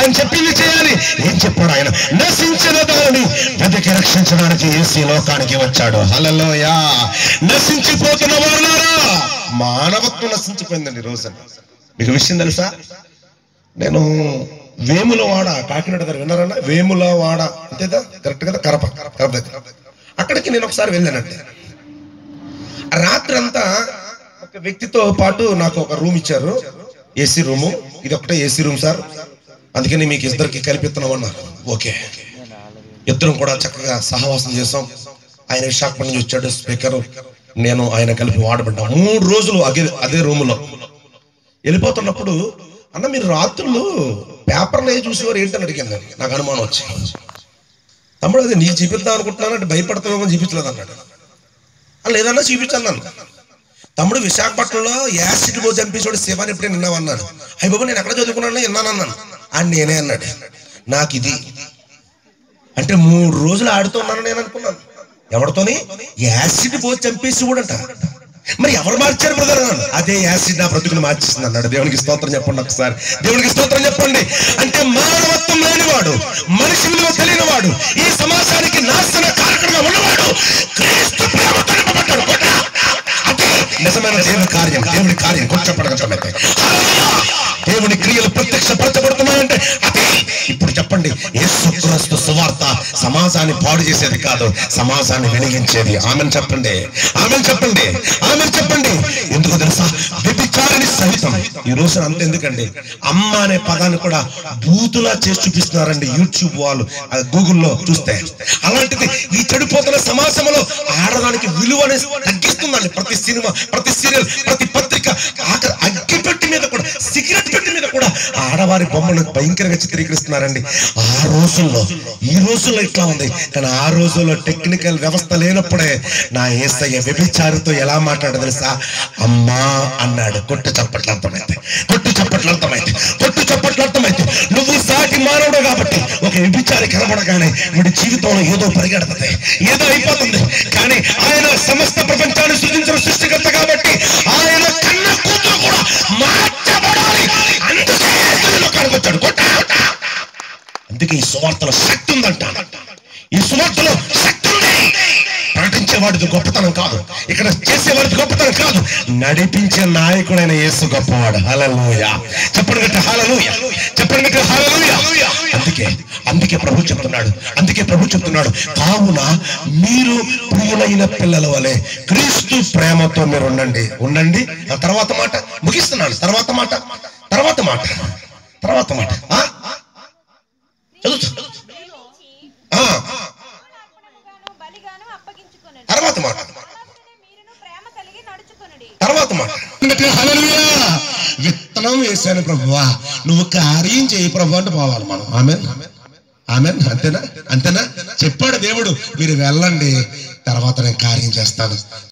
ఆయన చెప్పింది చేయాలి ఏం చెప్పాడు ఆయన నశించిన దానిని వెతికి రక్షించడానికి ఏసీ లోకానికి వచ్చాడు హలలోయా నశించిపోతున్న వారులారా మానవత్వం నశించిపోయిందండి ఈ రోజున మీకు విషయం తెలుసా నేను వేములవాడ కాకినాడ దగ్గర విన్నారన్నా వేములవాడ అంతేదా కరెక్ట్ కదా కరప కరప దగ్గర అక్కడికి నేను ఒకసారి వెళ్ళానండి ఆ రాత్రి అంతా ఒక వ్యక్తితో పాటు నాకు ఒక రూమ్ ఇచ్చారు ఏసీ రూము ఇది ఒకటే ఏసీ రూమ్ సార్ అందుకని మీకు ఇద్దరికి కలిపిస్తున్నామన్నారు ఓకే ఇద్దరం కూడా చక్కగా సహవాసం చేసాం ఆయన విశాఖపట్నం నుంచి వచ్చాడు స్పీకర్ నేను ఆయన కలిపి వాడబడ్డాం మూడు రోజులు అదే అదే రూములో వెళ్ళిపోతున్నప్పుడు అన్న మీరు రాత్రులు పేపర్లు ఏ చూసేవారు ఏంటని అడిగింది నాకు అనుమానం వచ్చి తమ్ముడు అది నీకు చూపిద్దాం అనుకుంటున్నాను అంటే భయపడతామేమో చూపించలేదు అన్నాడు "ఆ, లేదన్నా చూపించాను నన్ను తమ్ముడు విశాఖపట్నంలో యాసిడ్ పో చంపేసాడు శివాని ఎప్పుడే నిన్నావన్నాడు అయ్యి బాబు నేను ఎక్కడ చదువుకున్నాను విన్నాను అన్నాను అని నేనే అన్నాడు నాకు ఇది అంటే మూడు రోజులు ఆడుతూ ఉన్నాను నేను అనుకున్నాను ఎవరితోని యాసిడ్ పోసి చంపేసి కూడా మరి ఎవరు మార్చారు బ్రదర్ అన్నాను అదే యాసిడ్ నా బ్రతుకుని మార్చేసింది అన్నాడు దేవునికి స్తోత్రం చెప్పండి ఒకసారి దేవునికి స్తోత్రం చెప్పండి అంటే మానవత్వం లేనివాడు మనిషి విలువ తెలియనివాడు ఈ సమాజానికి నాశన కారకుడుగా ఉన్నవాడు క్రీస్తు ప్రేమతో నింపబడ్డాడు కొట్ట. అదే నిజమైన దేవుని కార్యం దేవుని కార్యం కొంచెం పడగటమైతే దేవుని క్రియలు ప్రత్యక్షపరచబడుతున్నాయంటే అదే ఇప్పుడు చెప్పండి యేసుక్రీస్తు సువార్త సమాజాన్ని పాడు చేసేది కాదు సమాజాన్ని వెలిగించేది ఆమెను చెప్పండి ఆమెను చెప్పండి ఆమెను చెప్పండి ఎందుకు తెలుసా వ్యభిచారిని సహితం ఈ రోజున అంత ఎందుకండి అమ్మ అనే పదాన్ని కూడా బూతులా చేసి చూపిస్తున్నారండి యూట్యూబ్ వాళ్ళు ఆ గూగుల్లో చూస్తే అలాంటిది ఈ చెడిపోతున్న సమాజంలో ఆడదానికి విలువని తగ్గిస్తుందండి ప్రతి సినిమా ప్రతి సీరియల్ ప్రతి పత్రిక ఆఖరి అగ్గి పెట్టి మీద కూడా సిగరెట్ పెట్టి మీద కూడా ఆడవారి బొమ్మను భయంకరంగా చిత్రీకరిస్తున్నారండి ఆ రోజుల్లో ఈ రోజుల్లో ఇట్లా ఉంది కానీ ఆ రోజుల్లో టెక్నికల్ వ్యవస్థ లేనప్పుడే నా ఏసయ్య వ్యభిచారితో ఎలా మాట్లాడదు తెలుసా అమ్మా అన్నాడు కొట్టు చప్పట్లు అర్థమైతే కొట్టు చప్పట్లు అర్థమైతే కొట్టు చప్పట్లు అర్థమైతే నువ్వు సాటి మానవుడు కాబట్టి ఒక వ్యభిచారి కనబడగానే వీడి జీవితంలో ఏదో పరిగెడుతుంది ఏదో అయిపోతుంది కానీ ఆయన సమస్త ప్రపంచాన్ని సృజించిన సృష్టికర్త కాబట్టి ఆయన కన్న కూతురు కూడా మార్చబడాలి అందుకే యేసులో కనబడ్డాడు కొట్ట అందుకే ఈ సువార్తలో శక్తి ఉందంట ఈ సువార్తలో శక్తి ఉంది ప్రకటించేవాడిది గొప్పతనం కాదు ఇక్కడ చేసేవాడిది గొప్పతనం కాదు నడిపించే నాయకుడైన యేసు గొప్పవాడు హలలోయ చెప్పండి గట్ట హలలోయ చెప్పండి గట్ట హలలోయ అందుకే అందుకే ప్రభు చెప్తున్నాడు అందుకే ప్రభు చెప్తున్నాడు కావున మీరు ప్రియులైన పిల్లల వలె క్రీస్తు ప్రేమతో మీరు ఉండండి ఉండండి ఆ తర్వాత మాట ముగిస్తున్నాను తర్వాత మాట తర్వాత మాట తర్వాత మాట ఆ? చదువు ఆ, అర్పణగాను బలిగాను అప్పగించుకొనుడి. తర్వాత మాట అలాగనే మీరును ప్రేమ కలిగి నడుచుకొనుడి. తర్వాత మాట హల్లెలూయా. విత్తనం వేశాను ప్రభువా నువ్వు కార్యం చేయి ప్రభు అంటే పోవాలి మనం ఆమె ఆమె అంతేనా అంతేనా చెప్పాడు దేవుడు మీరు వెళ్ళండి తర్వాత నేను కార్యం చేస్తాను